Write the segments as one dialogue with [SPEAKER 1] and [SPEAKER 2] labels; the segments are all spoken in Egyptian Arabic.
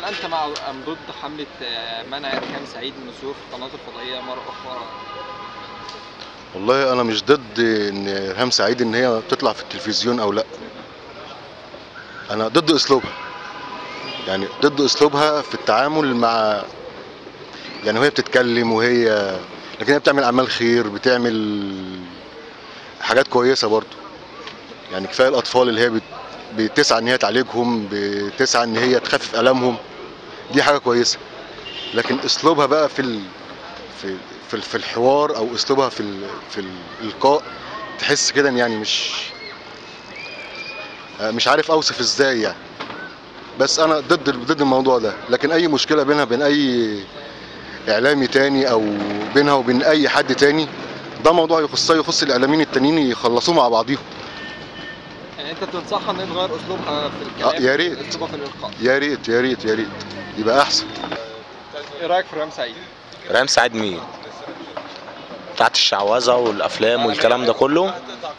[SPEAKER 1] هل انت مع ام ضد حمله آه، منع ريهام سعيد من الظهور في القناه الفضائيه مره اخرى
[SPEAKER 2] والله انا مش ضد ان ريهام سعيد ان هي تطلع في التلفزيون او لا انا ضد اسلوبها يعني ضد اسلوبها في التعامل مع يعني وهي بتتكلم وهي لكن هي بتعمل اعمال خير بتعمل حاجات كويسه برضو يعني كفايه الاطفال اللي هي بت- بتسعى ان هي تعالجهم بتسعى ان هي تخفف الامهم دي حاجه كويسه لكن اسلوبها بقى في ال... في في في الحوار او اسلوبها في ال... في الالقاء تحس كده إن يعني مش آه، مش عارف اوصف ازاي يعني بس انا ضد ضد الموضوع ده لكن اي مشكله بينها وبين اي اعلامي تاني او بينها وبين اي حد تاني ده موضوع يخصها يخص الاعلاميين التانيين يخلصوه مع بعضيهم
[SPEAKER 1] يعني انت بتنصحها ان هي تغير اسلوبها في
[SPEAKER 2] آه،
[SPEAKER 1] الكلام
[SPEAKER 2] يا ريت.
[SPEAKER 1] اسلوبها في الالقاء
[SPEAKER 2] يا ريت يا ريت يا ريت يبقى احسن
[SPEAKER 1] ايه رايك في ريهام سعيد
[SPEAKER 3] ريهام سعيد مين؟ بتاعت الشعوذة والأفلام والكلام ده كله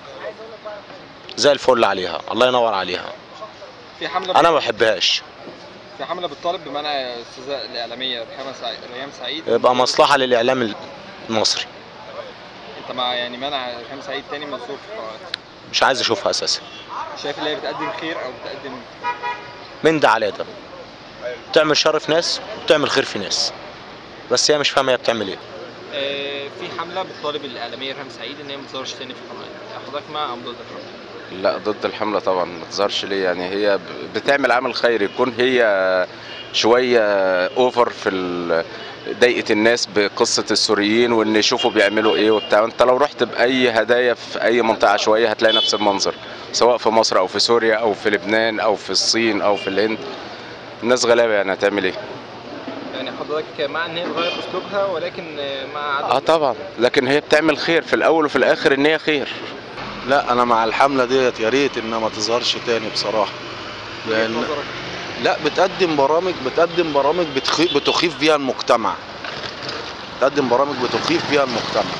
[SPEAKER 3] زي الفل عليها الله ينور عليها
[SPEAKER 1] في حمله
[SPEAKER 3] أنا ما بحبهاش
[SPEAKER 1] في حمله بتطالب بمنع الاستاذه الاعلاميه ريهام سعيد ريهام سعيد
[SPEAKER 3] يبقى مصلحة للإعلام المصري
[SPEAKER 1] انت مع يعني منع ريهام سعيد تاني من الظهور في القنوات
[SPEAKER 3] مش عايز أشوفها أساسا
[SPEAKER 1] شايف ان هي بتقدم خير او بتقدم
[SPEAKER 3] من ده على ده بتعمل شر في ناس وبتعمل خير في ناس بس هي مش فاهمة هي بتعمل إيه
[SPEAKER 1] آه، في حمله بتطالب الاعلاميه ريهام سعيد ان هي ما تظهرش تاني في القناه حضرتك مع ام ضد الحمله
[SPEAKER 4] لا ضد الحملة طبعا ما تظهرش ليه يعني هي ب- بتعمل عمل خيري يكون هي شوية اوفر في ال- ضايقة الناس بقصة السوريين وان يشوفوا بيعملوا ايه وبتاع انت لو رحت بأي هدايا في اي منطقة عشوائية هتلاقي نفس المنظر سواء في مصر او في سوريا او في لبنان او في الصين او في الهند الناس غلابة يعني هتعمل ايه
[SPEAKER 1] يعني حضرتك مع ان هي تغير اسلوبها ولكن آه، مع
[SPEAKER 4] اه طبعا لكن هي بتعمل خير في الاول وفي الاخر ان هي خير
[SPEAKER 5] لا انا مع الحمله ديت يا ريت انها ما تظهرش تاني بصراحه لان
[SPEAKER 1] نظرك
[SPEAKER 5] لا بتقدم برامج بتقدم برامج بتخيف بتخيف بيها المجتمع بتقدم برامج بتخيف بيها المجتمع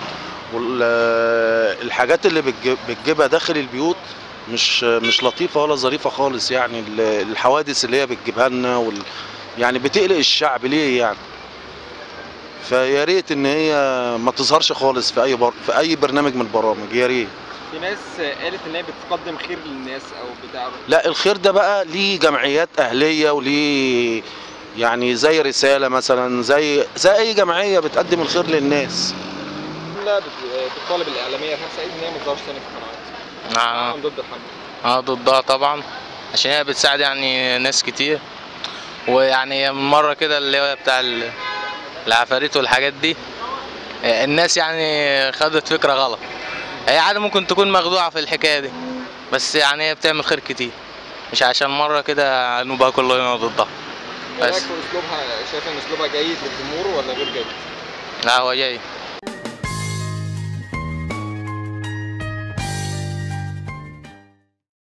[SPEAKER 5] والحاجات اللي بتجيب بتجيبها داخل البيوت مش مش لطيفه ولا ظريفه خالص يعني ال- الحوادث اللي هي بتجيبها لنا وال يعني بتقلق الشعب ليه يعني فيا ريت ان هي ما تظهرش خالص في اي بر... في اي برنامج من البرامج يا ريت
[SPEAKER 1] في ناس آه، قالت ان هي بتقدم خير للناس او بتاع
[SPEAKER 5] لا الخير ده بقى ليه جمعيات اهليه وليه يعني زي رساله مثلا زي زي اي جمعيه بتقدم الخير للناس
[SPEAKER 1] حمله بت- آه، بتطالب الاعلاميه ريهام سعيد ان هي ما تظهرش تاني في القنوات
[SPEAKER 6] آه.
[SPEAKER 1] ام ضد الحمله
[SPEAKER 6] اه ضدها طبعا عشان هي بتساعد يعني ناس كتير ويعني من مره كده اللي هو بتاع ال- العفاريت والحاجات دي آه، الناس يعني خدت فكره غلط هي عادي ممكن تكون مخدوعه في الحكايه دي بس يعني هي بتعمل خير كتير مش عشان مره كده نبقى كلنا ضدها
[SPEAKER 1] ايه رايك
[SPEAKER 6] بس
[SPEAKER 1] في اسلوبها شايف ان اسلوبها جيد للجمهور ولا غير جيد؟
[SPEAKER 6] لا هو جاي